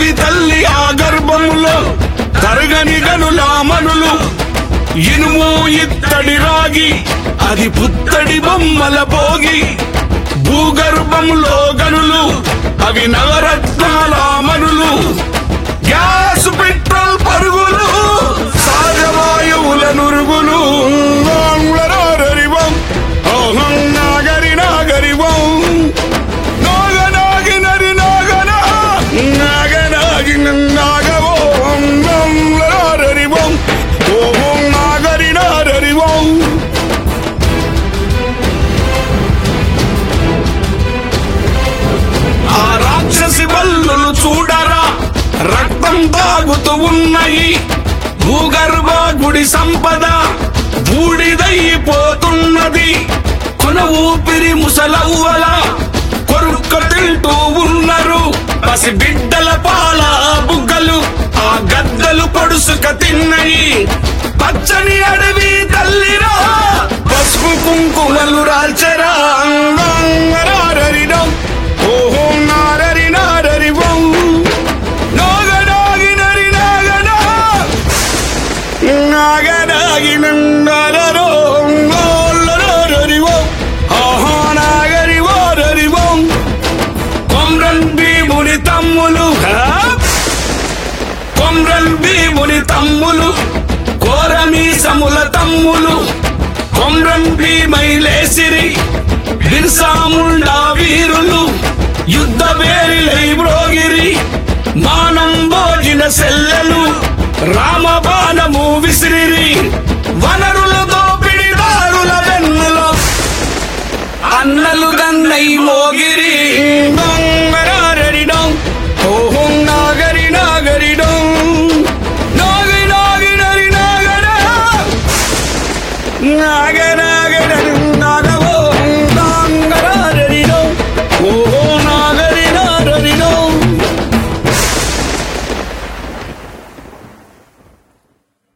అడవి తల్లి ఆ గర్భములో తరగని గనుల మనులు ఇనుము ఇత్తడి రాగి అది పుత్తడి బొమ్మల పోగి భూగర్భంలో గనులు అవి నవరత్నాల మనులు గ్యాస్ పెట్రోల్ పరుగులు సహజవాయువుల నురుగులు నాగరివం ఓహం నాగరి నాగరివం నాగ నాగి నరి నాగన నాగ నాగి నాగవో నాగరివం ఓహం నాగరి నాగరివం ఆ రాక్షసి వల్లులు చూడరా రక్తం తాగుతూ ఉన్నాయి భూగర్భ గుడి సంపద బూడిదైపోతున్నది కొన ఊపిరి ముసలవ్వల కొరుక్క తింటూ ఉన్నారు పసి బిడ్డల పాల బుగ్గలు ఆ గద్దలు పొడుసుక తిన్నాయి పచ్చని అడవి తల్లిరా పసుపు కుంకుమలు రాల్చరా అంగారరిడం ఓహో నారరి నారరి వం నాగనాగి నరి నాగనా నాగనాగి నంగరరో నోల్లరరి వం ఆహా నాగరి వారరి వం కొమ్రన్ భీముని తమ్ములు హా? కొమ్రన్ భీముని తమ్ములు కోరమీసముల తమ్ములు కొమ్రన్ భీమై లేసిరి బిర్సాముండా వీరులు యుద్ధ వేరిలై బ్రోగిరి మానం భోజిన సెల్లెలు రామబాణము విసిరిరి వనరుల దోపిడిదారుల వెన్నులో అన్నలు గన్నై మోగిరి